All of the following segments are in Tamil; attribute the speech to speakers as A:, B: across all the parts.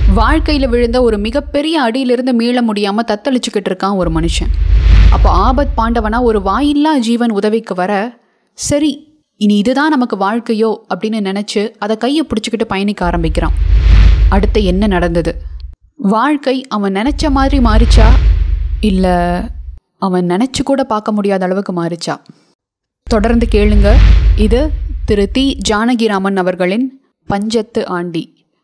A: வாழ்க்கையில் விழுந்த ஒரு மிகப்பெரிய அடியிலிருந்து மீள முடியாமல் தத்தளிச்சுக்கிட்டு இருக்கான் ஒரு மனுஷன் அப்போ ஆபத் பாண்டவனா ஒரு வாயில்லா ஜீவன் உதவிக்கு வர சரி இனி இதுதான் நமக்கு வாழ்க்கையோ அப்படின்னு நினச்சி அதை கையை பிடிச்சிக்கிட்டு பயணிக்க ஆரம்பிக்கிறான் அடுத்து என்ன நடந்தது வாழ்க்கை அவன் நினச்ச மாதிரி மாறிச்சா இல்லை அவன் நினச்சி கூட பார்க்க முடியாத அளவுக்கு மாறிச்சா தொடர்ந்து கேளுங்க இது திரு தி ஜானகிராமன் அவர்களின் பஞ்சத்து ஆண்டி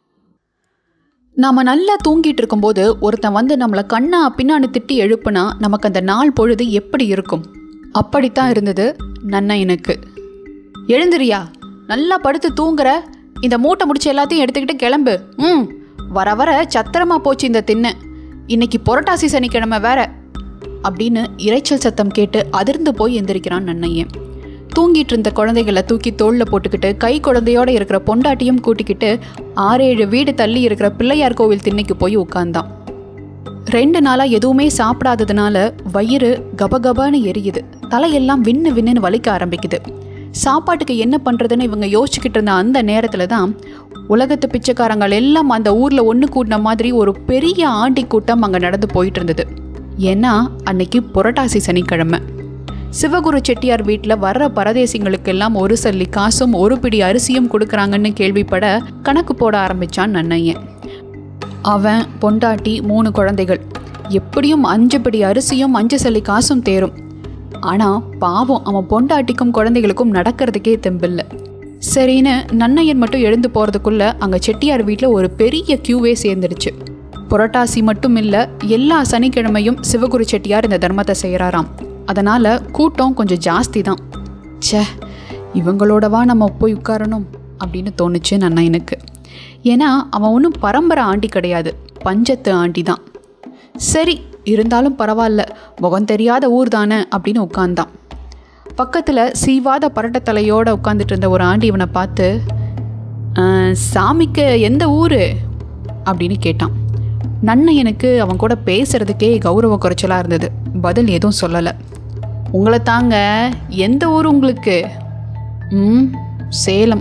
A: நாம் நல்லா தூங்கிட்டு இருக்கும்போது ஒருத்தன் வந்து நம்மளை கண்ணா பின்னான்னு திட்டி எழுப்புனா நமக்கு அந்த நாள் பொழுது எப்படி இருக்கும் அப்படித்தான் இருந்தது நன்னயனுக்கு எழுந்திரியா நல்லா படுத்து தூங்குற இந்த மூட்டை முடிச்சு எல்லாத்தையும் எடுத்துக்கிட்டு கிளம்பு ம் வர வர சத்திரமா போச்சு இந்த திண்ணை இன்னைக்கு புரட்டாசி சனிக்கிழமை வேற அப்படின்னு இரைச்சல் சத்தம் கேட்டு அதிர்ந்து போய் எந்திரிக்கிறான் நன்னையன் தூங்கிட்டு இருந்த குழந்தைகளை தூக்கி தோளில் போட்டுக்கிட்டு கை குழந்தையோட இருக்கிற பொண்டாட்டியும் கூட்டிக்கிட்டு ஆறேழு வீடு தள்ளி இருக்கிற பிள்ளையார் கோவில் திண்ணைக்கு போய் உட்கார்ந்தான் ரெண்டு நாளாக எதுவுமே சாப்பிடாததுனால வயிறு கபகபான்னு எரியுது தலையெல்லாம் விண்ணு விண்ணுன்னு வலிக்க ஆரம்பிக்குது சாப்பாட்டுக்கு என்ன பண்ணுறதுன்னு இவங்க யோசிச்சுக்கிட்டு இருந்த அந்த நேரத்தில் தான் உலகத்து பிச்சைக்காரங்கள் எல்லாம் அந்த ஊரில் ஒன்று கூட்டின மாதிரி ஒரு பெரிய ஆண்டி கூட்டம் அங்கே நடந்து போயிட்டு இருந்தது ஏன்னா அன்னைக்கு புரட்டாசி சனிக்கிழமை சிவகுரு செட்டியார் வீட்டில் வர்ற பரதேசிங்களுக்கெல்லாம் ஒரு சல்லி காசும் ஒரு பிடி அரிசியும் கொடுக்குறாங்கன்னு கேள்விப்பட கணக்கு போட ஆரம்பிச்சான் நன்னையன் அவன் பொண்டாட்டி மூணு குழந்தைகள் எப்படியும் அஞ்சு பிடி அரிசியும் அஞ்சு சல்லி காசும் தேரும் ஆனால் பாவம் அவன் பொண்டாட்டிக்கும் குழந்தைகளுக்கும் நடக்கிறதுக்கே தெம்பில்ல சரின்னு நன்னையன் மட்டும் எழுந்து போகிறதுக்குள்ள அங்கே செட்டியார் வீட்டில் ஒரு பெரிய கியூவே சேர்ந்துடுச்சு புரட்டாசி மட்டும் இல்லை எல்லா சனிக்கிழமையும் சிவகுரு செட்டியார் இந்த தர்மத்தை செய்கிறாராம் அதனால் கூட்டம் கொஞ்சம் ஜாஸ்தி தான் ச்சே இவங்களோடவா நம்ம போய் உட்காரணும் அப்படின்னு தோணுச்சு நன்னையனுக்கு ஏன்னா அவன் ஒன்றும் பரம்பரை ஆண்டி கிடையாது பஞ்சத்து ஆண்டி தான் சரி இருந்தாலும் பரவாயில்ல முகம் தெரியாத ஊர் தானே அப்படின்னு உட்கார்ந்தான் பக்கத்தில் சீவாத பரட்டத்தலையோடு உட்காந்துட்டு இருந்த ஒரு ஆண்டி இவனை பார்த்து "அஹ், சாமிக்கு எந்த ஊர் அப்படின்னு கேட்டான் நன்னையனுக்கு அவன் கூட பேசுறதுக்கே கௌரவ குறைச்சலாக இருந்தது பதில் எதுவும் சொல்லலை உங்களை தாங்க எந்த ஊர் உங்களுக்கு ம் சேலம்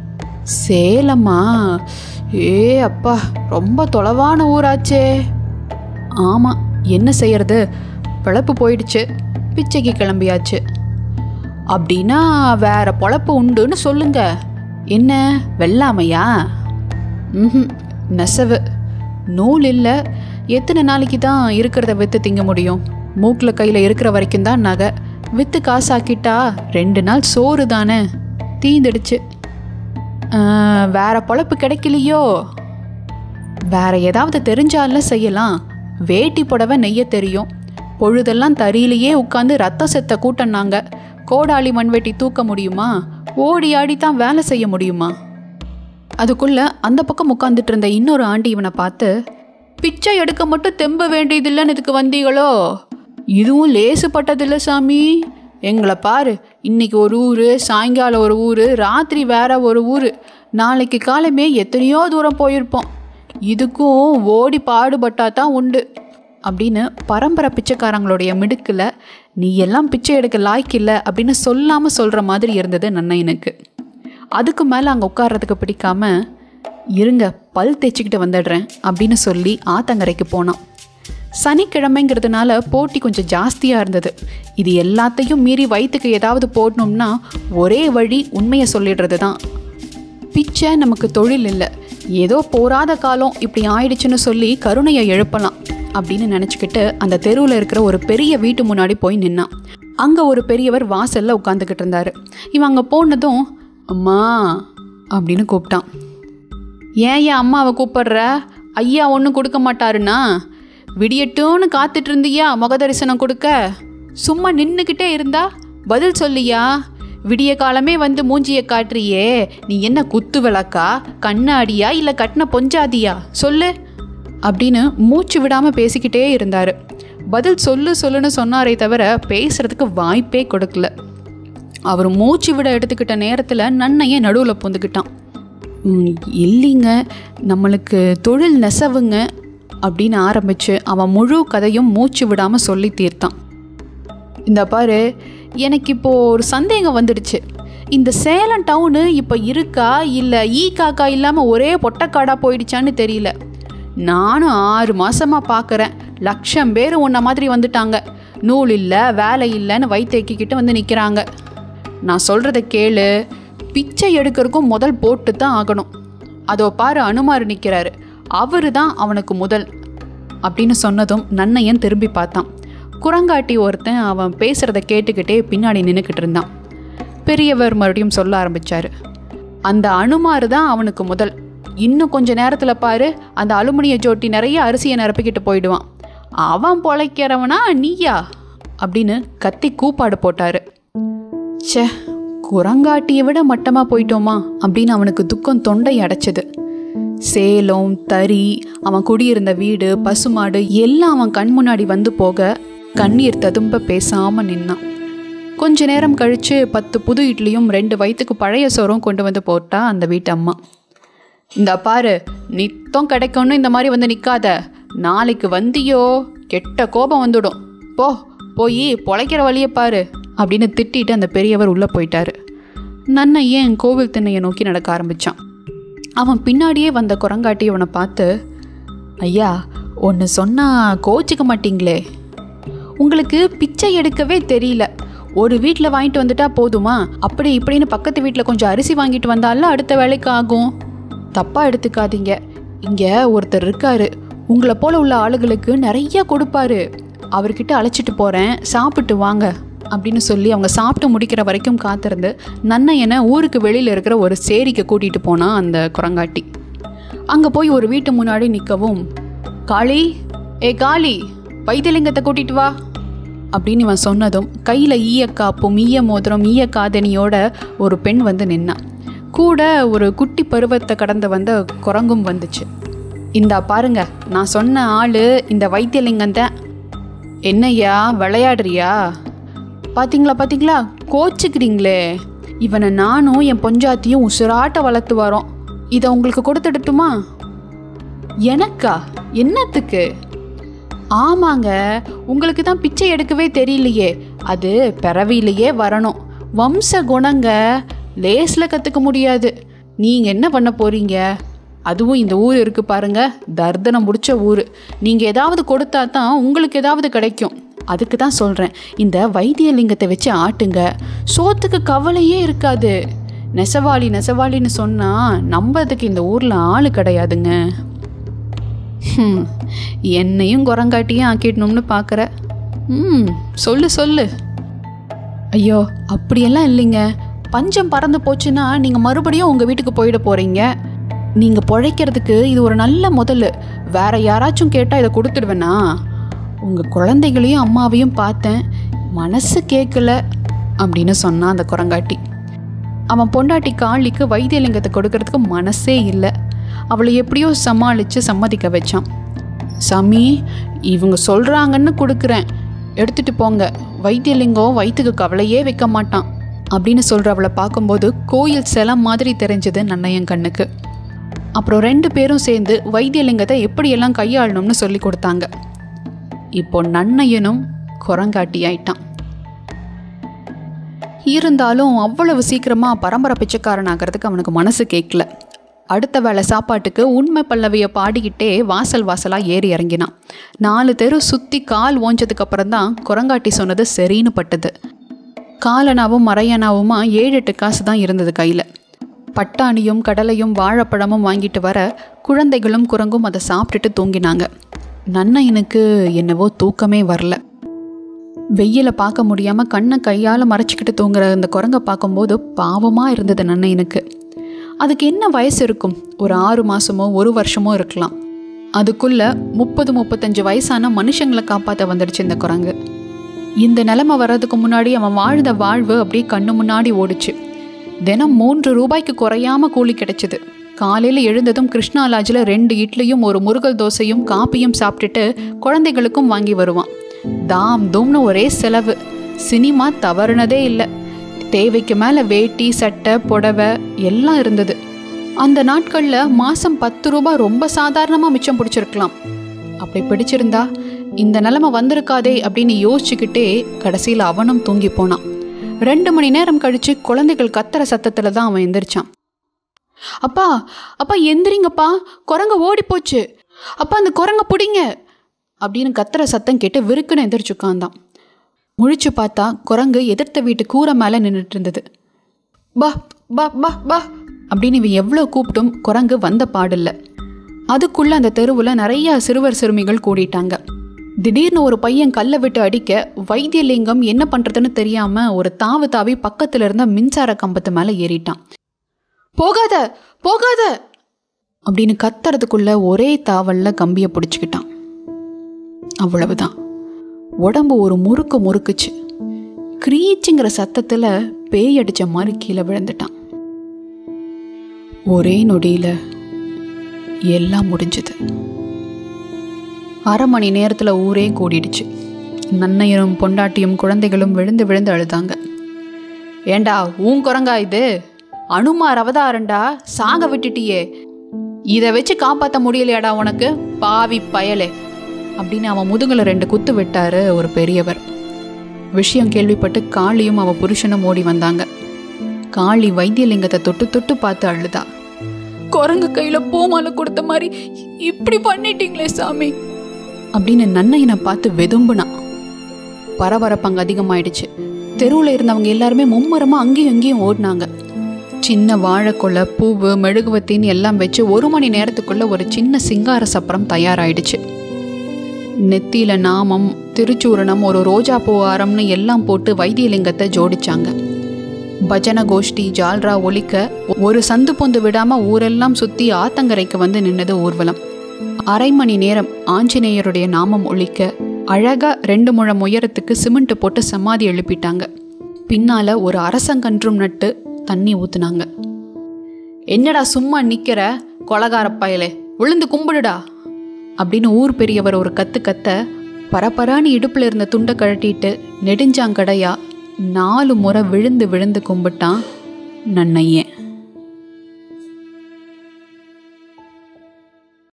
A: சேலமா ஏ அப்பா ரொம்ப தொலைவான ஊராச்சே ஆமாம் என்ன செய்யறது பிழப்பு போயிடுச்சு பிச்சைக்கு கிளம்பியாச்சு அப்படின்னா வேற பொழப்பு உண்டுன்னு சொல்லுங்க என்ன வெள்ளாமையா ம் நெசவு நூல் இல்லை எத்தனை நாளைக்கு தான் இருக்கிறத விற்று திங்க முடியும் மூக்கில் கையில் இருக்கிற வரைக்கும் தான் நகை விற்று காசாக்கிட்டா ரெண்டு நாள் சோறு தானே தீந்துடுச்சு ஆ, வேற பொழப்பு கிடைக்கலையோ வேற ஏதாவது தெரிஞ்சால செய்யலாம் வேட்டி புடவை நெய்ய தெரியும் பொழுதெல்லாம் தறியிலேயே உட்காந்து ரத்த செத்த கூட்டனாங்க கோடாளி மண்வெட்டி தூக்க முடியுமா ஓடி ஆடி தான் வேலை செய்ய முடியுமா அதுக்குள்ள அந்த பக்கம் உட்காந்துட்டு இருந்த இன்னொரு ஆண்டி இவனை பார்த்து பிச்சை எடுக்க மட்டும் தெம்ப வேண்டியதில்லைன்னு இதுக்கு வந்தீங்களோ இதுவும் லேசுப்பட்டதில்ல சாமி எங்களை பாரு இன்னைக்கு ஒரு ஊர் சாயங்காலம் ஒரு ஊர் ராத்திரி வேற ஒரு ஊர் நாளைக்கு காலமே எத்தனையோ தூரம் போயிருப்போம் இதுக்கும் ஓடி பாடுபட்டா தான் உண்டு அப்படின்னு பரம்பரை பிச்சைக்காரங்களுடைய மிடுக்கில் நீ எல்லாம் பிச்சை எடுக்க லாய்க்கில்லை அப்படின்னு சொல்லாமல் சொல்கிற மாதிரி இருந்தது நன்னையனுக்கு அதுக்கு மேலே அங்கே உட்கார்றதுக்கு பிடிக்காம இருங்க பல் தேய்ச்சிக்கிட்டு வந்துடுறேன் அப்படின்னு சொல்லி ஆத்தங்கரைக்கு போனான் சனிக்கிழமைங்கிறதுனால போட்டி கொஞ்சம் ஜாஸ்தியாக இருந்தது இது எல்லாத்தையும் மீறி வயிற்றுக்கு ஏதாவது போடணும்னா ஒரே வழி உண்மையை சொல்லிடுறது தான் பிச்சை நமக்கு தொழில் இல்லை ஏதோ போராத காலம் இப்படி ஆயிடுச்சுன்னு சொல்லி கருணையை எழுப்பலாம் அப்படின்னு நினச்சிக்கிட்டு அந்த தெருவில் இருக்கிற ஒரு பெரிய வீட்டு முன்னாடி போய் நின்னான் அங்கே ஒரு பெரியவர் வாசலில் உட்காந்துக்கிட்டு இருந்தார் இவன் அங்கே போனதும் அம்மா அப்படின்னு கூப்பிட்டான் ஏன் என் அம்மாவை கூப்பிடுற ஐயா ஒன்றும் கொடுக்க மாட்டாருன்னா விடியட்டும்னு காத்துட்டு இருந்தியா முக தரிசனம் கொடுக்க சும்மா நின்றுக்கிட்டே இருந்தா பதில் சொல்லியா விடிய காலமே வந்து மூஞ்சியை காட்டுறியே நீ என்ன குத்து விளக்கா கண்ணாடியா இல்லை கட்டின பொஞ்சாதியா சொல்லு அப்படின்னு மூச்சு விடாமல் பேசிக்கிட்டே இருந்தார் பதில் சொல்லு சொல்லுன்னு சொன்னாரே தவிர பேசுறதுக்கு வாய்ப்பே கொடுக்கல அவர் மூச்சு விட எடுத்துக்கிட்ட நேரத்தில் நன்னையே நடுவில் புந்துக்கிட்டான் "ம், இல்லைங்க நம்மளுக்கு தொழில் நெசவுங்க அப்படின்னு ஆரம்பித்து அவன் முழு கதையும் மூச்சு விடாமல் சொல்லி தீர்த்தான் இந்த பாரு எனக்கு இப்போ ஒரு சந்தேகம் வந்துடுச்சு இந்த சேலம் டவுனு இப்போ இருக்கா இல்லை ஈ காக்கா இல்லாமல் ஒரே பொட்டக்காடாக போயிடுச்சான்னு தெரியல நானும் ஆறு மாசமா பார்க்குறேன் லட்சம் பேர் உன்ன மாதிரி வந்துட்டாங்க நூல் இல்லை வேலை இல்லைன்னு வயிற்றுக்கிட்டு வந்து நிற்கிறாங்க நான் சொல்கிறத கேளு பிச்சை எடுக்கிறதுக்கும் முதல் போட்டு தான் ஆகணும் அதோ பாரு அனுமார் நிற்கிறாரு அவரு தான் அவனுக்கு முதல் அப்படின்னு சொன்னதும் நன்னையன் திரும்பி பார்த்தான் குரங்காட்டி ஒருத்தன் அவன் பேசுகிறத கேட்டுக்கிட்டே பின்னாடி நின்றுக்கிட்டு இருந்தான் பெரியவர் மறுபடியும் சொல்ல ஆரம்பிச்சாரு அந்த அனுமார் தான் அவனுக்கு முதல் இன்னும் கொஞ்ச நேரத்தில் பாரு அந்த அலுமினிய ஜோட்டி நிறைய அரிசியை நிரப்பிக்கிட்டு போயிடுவான் அவன் பொழைக்கிறவனா நீயா அப்படின்னு கத்தி கூப்பாடு போட்டாரு ச்சே குரங்காட்டியை விட மட்டமாக போயிட்டோமா அப்படின்னு அவனுக்கு துக்கம் தொண்டை அடைச்சது சேலம் தறி அவன் குடியிருந்த வீடு பசுமாடு எல்லாம் அவன் கண் முன்னாடி வந்து போக கண்ணீர் ததும்ப பேசாம நின்னான் கொஞ்ச நேரம் கழிச்சு பத்து புது இட்லியும் ரெண்டு வயிற்றுக்கு பழைய சோறும் கொண்டு வந்து போட்டா அந்த வீட்டு அம்மா இந்த பாரு நித்தம் கிடைக்கும்னு இந்த மாதிரி வந்து நிற்காத நாளைக்கு வந்தியோ கெட்ட கோபம் வந்துடும் போ போய் பொழைக்கிற வழியை பாரு அப்படின்னு திட்டிட்டு அந்த பெரியவர் உள்ளே போயிட்டாரு நன்னை ஏன் கோவில் திண்ணையை நோக்கி நடக்க ஆரம்பிச்சான் அவன் பின்னாடியே வந்த குரங்காட்டி அவனை பார்த்து ஐயா ஒன்று சொன்னால் கோச்சிக்க மாட்டீங்களே உங்களுக்கு பிச்சை எடுக்கவே தெரியல ஒரு வீட்டில் வாங்கிட்டு வந்துட்டா போதுமா அப்படி இப்படின்னு பக்கத்து வீட்டில் கொஞ்சம் அரிசி வாங்கிட்டு வந்தால அடுத்த வேலைக்கு ஆகும் தப்பாக எடுத்துக்காதீங்க இங்கே ஒருத்தர் இருக்காரு உங்களை போல உள்ள ஆளுகளுக்கு நிறைய கொடுப்பாரு அவர்கிட்ட அழைச்சிட்டு போகிறேன் சாப்பிட்டு வாங்க அப்படின்னு சொல்லி அவங்க சாப்பிட்டு முடிக்கிற வரைக்கும் காத்திருந்து நன்னையனை ஊருக்கு வெளியில் இருக்கிற ஒரு சேரிக்கு கூட்டிகிட்டு போனான் அந்த குரங்காட்டி அங்கே போய் ஒரு வீட்டு முன்னாடி நிற்கவும் காளி ஏ காளி வைத்தியலிங்கத்தை கூட்டிட்டு வா அப்படின்னு இவன் சொன்னதும் கையில் ஈயக்காப்பும் ஈய மோதிரம் ஈய காதணியோட ஒரு பெண் வந்து நின்னான் கூட ஒரு குட்டி பருவத்தை கடந்து வந்த குரங்கும் வந்துச்சு இந்தா பாருங்க நான் சொன்ன ஆளு இந்த வைத்தியலிங்கம் தான் என்னய்யா விளையாடுறியா பாத்தீங்களா பாத்தீங்களா கோச்சுக்கிறீங்களே இவனை நானும் என் பொஞ்சாத்தியும் உசுராட்ட வளர்த்து வரோம் இதை உங்களுக்கு கொடுத்துடட்டுமா எனக்கா என்னத்துக்கு ஆமாங்க உங்களுக்கு தான் பிச்சை எடுக்கவே தெரியலையே அது பிறவிலேயே வரணும் வம்ச குணங்க லேஸில் கற்றுக்க முடியாது நீங்கள் என்ன பண்ண போறீங்க அதுவும் இந்த ஊர் இருக்கு பாருங்க தர்தனம் முடிச்ச ஊர் நீங்கள் ஏதாவது கொடுத்தா தான் உங்களுக்கு ஏதாவது கிடைக்கும் அதுக்கு தான் சொல்கிறேன் இந்த வைத்தியலிங்கத்தை வச்சு ஆட்டுங்க சோத்துக்கு கவலையே இருக்காது நெசவாளி நெசவாளின்னு சொன்னால் நம்புறதுக்கு இந்த ஊரில் ஆள் கிடையாதுங்க ஹம், என்னையும் குரங்காட்டியும் ஆக்கிடணும்னு பார்க்குற ம் சொல்லு சொல்லு ஐயோ அப்படியெல்லாம் இல்லைங்க பஞ்சம் பறந்து போச்சுன்னா நீங்கள் மறுபடியும் உங்கள் வீட்டுக்கு போயிட போகிறீங்க நீங்கள் பொழைக்கிறதுக்கு இது ஒரு நல்ல முதல் வேற யாராச்சும் கேட்டால் இதை கொடுத்துடுவேனா உங்கள் குழந்தைகளையும் அம்மாவையும் பார்த்தேன் மனசு கேட்கல அப்படின்னு சொன்னான் அந்த குரங்காட்டி அவன் பொண்டாட்டி காளிக்கு வைத்தியலிங்கத்தை கொடுக்கறதுக்கு மனசே இல்லை அவளை எப்படியோ சமாளித்து சம்மதிக்க வச்சான் சாமி இவங்க சொல்கிறாங்கன்னு கொடுக்குறேன் எடுத்துட்டு போங்க வைத்தியலிங்கம் வயிற்றுக்கு கவலையே வைக்க மாட்டான் அப்படின்னு சொல்கிற அவளை பார்க்கும்போது கோயில் சிலம் மாதிரி தெரிஞ்சது நன்னையன் கண்ணுக்கு அப்புறம் ரெண்டு பேரும் சேர்ந்து வைத்தியலிங்கத்தை எப்படியெல்லாம் கையாளணும்னு சொல்லி கொடுத்தாங்க இப்போ நன்னையனும் குரங்காட்டி ஆயிட்டான் இருந்தாலும் அவ்வளவு சீக்கிரமா பரம்பரை பிச்சைக்காரன் ஆகிறதுக்கு அவனுக்கு மனசு கேட்கல அடுத்த வேளை சாப்பாட்டுக்கு உண்மை பல்லவியை பாடிக்கிட்டே வாசல் வாசலாக ஏறி இறங்கினான் நாலு தெரு சுற்றி கால் ஓஞ்சதுக்கு அப்புறம் தான் குரங்காட்டி சொன்னது சரின்னு பட்டது காலனாவும் மறையனாவுமா ஏழு எட்டு காசு தான் இருந்தது கையில் பட்டாணியும் கடலையும் வாழைப்பழமும் வாங்கிட்டு வர குழந்தைகளும் குரங்கும் அதை சாப்பிட்டுட்டு தூங்கினாங்க நன்னையனுக்கு என்னவோ தூக்கமே வரல வெயில பார்க்க முடியாம கண்ணை கையால மறைச்சிக்கிட்டு தூங்குற இந்த குரங்கை பார்க்கும்போது பாவமா இருந்தது நன்னையனுக்கு அதுக்கு என்ன வயசு இருக்கும் ஒரு ஆறு மாசமோ ஒரு வருஷமோ இருக்கலாம் அதுக்குள்ள முப்பது முப்பத்தஞ்சு வயசான மனுஷங்களை காப்பாற்ற வந்துடுச்சு இந்த குரங்கு இந்த நிலைமை வர்றதுக்கு முன்னாடி அவன் வாழ்ந்த வாழ்வு அப்படியே கண்ணு முன்னாடி ஓடுச்சு தினம் மூன்று ரூபாய்க்கு குறையாம கூலி கிடைச்சது காலையில் எழுந்ததும் கிருஷ்ணா லாட்ஜில் ரெண்டு இட்லியும் ஒரு முருகல் தோசையும் காப்பியும் சாப்பிட்டுட்டு குழந்தைகளுக்கும் வாங்கி வருவான் தாம் தூம்னு ஒரே செலவு சினிமா தவறுனதே இல்லை தேவைக்கு மேலே வேட்டி சட்டை புடவை எல்லாம் இருந்தது அந்த நாட்களில் மாதம் பத்து ரூபாய் ரொம்ப சாதாரணமாக மிச்சம் பிடிச்சிருக்கலாம் அப்படி பிடிச்சிருந்தா இந்த நிலைமை வந்திருக்காதே அப்படின்னு யோசிச்சுக்கிட்டே கடைசியில் அவனும் தூங்கி போனான் ரெண்டு மணி நேரம் கழிச்சு குழந்தைகள் கத்துற சத்தத்துல தான் அவன் எந்திரிச்சான் அப்பா அப்பா எந்திரிங்கப்பா குரங்கு ஓடி போச்சு அப்பா அந்த குரங்க பிடிங்க அப்படின்னு கத்துற சத்தம் கேட்டு விருக்குன்னு எந்திரிச்சு உட்காந்தான் முழிச்சு பார்த்தா குரங்கு எதிர்த்த வீட்டு கூரை மேலே நின்றுட்டு இருந்தது பா பா பா பா அப்படின்னு இவன் எவ்வளோ கூப்பிட்டும் குரங்கு வந்த பாடில்ல அதுக்குள்ள அந்த தெருவில் நிறைய சிறுவர் சிறுமிகள் கூடிட்டாங்க திடீர்னு ஒரு பையன் கல்லை விட்டு அடிக்க வைத்தியலிங்கம் என்ன பண்ணுறதுன்னு தெரியாமல் ஒரு தாவு தாவி பக்கத்தில் இருந்த மின்சார கம்பத்து மேலே ஏறிட்டான் போகாத போகாத அப்படின்னு கத்துறதுக்குள்ள ஒரே தாவல்ல கம்பியை பிடிச்சிக்கிட்டான் அவ்வளவுதான் உடம்பு ஒரு முறுக்கு முறுக்குச்சு கிரீச்சுங்கிற சத்தத்தில் பேய் அடிச்ச மாதிரி கீழே விழுந்துட்டான் ஒரே நொடியில் எல்லாம் முடிஞ்சது அரை மணி நேரத்தில் ஊரே கூடிடுச்சு நன்னையரும் பொண்டாட்டியும் குழந்தைகளும் விழுந்து விழுந்து அழுதாங்க ஏண்டா உன் குரங்கா இது அனுமார் அவதாரண்டா சாக விட்டுட்டியே இதை வச்சு காப்பாற்ற முடியலையாடா உனக்கு பாவி பயலே அப்படின்னு அவன் முதுகுல ரெண்டு குத்து விட்டாரு ஒரு பெரியவர் விஷயம் கேள்விப்பட்டு காளியும் அவ புருஷனும் ஓடி வந்தாங்க காளி வைத்தியலிங்கத்தை தொட்டு தொட்டு பார்த்து அழுதா குரங்கு கையில பூமாலை கொடுத்த மாதிரி இப்படி பண்ணிட்டீங்களே சாமி அப்படின்னு நன்னையனை பார்த்து வெதும்புனான் பரபரப்பு அங்கே அதிகமாயிடுச்சு தெருவில் இருந்தவங்க எல்லாருமே மும்மரமாக அங்கேயும் இங்கேயும் ஓடினாங்க சின்ன வாழைக்குலை பூவு மெழுகுவத்தின்னு எல்லாம் வச்சு ஒரு மணி நேரத்துக்குள்ள ஒரு சின்ன சிங்கார சப்பரம் தயாராயிடுச்சு நெத்தியில நாமம் திருச்சூரணம் ஒரு ரோஜா பூ ஆரம்னு எல்லாம் போட்டு வைத்தியலிங்கத்தை ஜோடிச்சாங்க பஜன கோஷ்டி ஜால்ரா ஒலிக்க ஒரு சந்து பொந்து விடாம ஊரெல்லாம் சுத்தி ஆத்தங்கரைக்கு வந்து நின்னது ஊர்வலம் அரை மணி நேரம் ஆஞ்சநேயருடைய நாமம் ஒலிக்க அழகா ரெண்டு முழம் உயரத்துக்கு சிமெண்ட் போட்டு சமாதி எழுப்பிட்டாங்க பின்னால ஒரு அரசங்கன்றும் நட்டு தண்ணி ஊத்துனாங்க என்னடா சும்மா நிக்கிற கொலகார பயலே விழுந்து கும்பிடுடா அப்படின்னு ஊர் பெரியவர் ஒரு கத்து கத்த பரபரான்னு இடுப்புல இருந்த துண்டை கழட்டிட்டு நெடுஞ்சாங்கடையா நாலு முறை விழுந்து விழுந்து கும்பிட்டான் நன்னையன்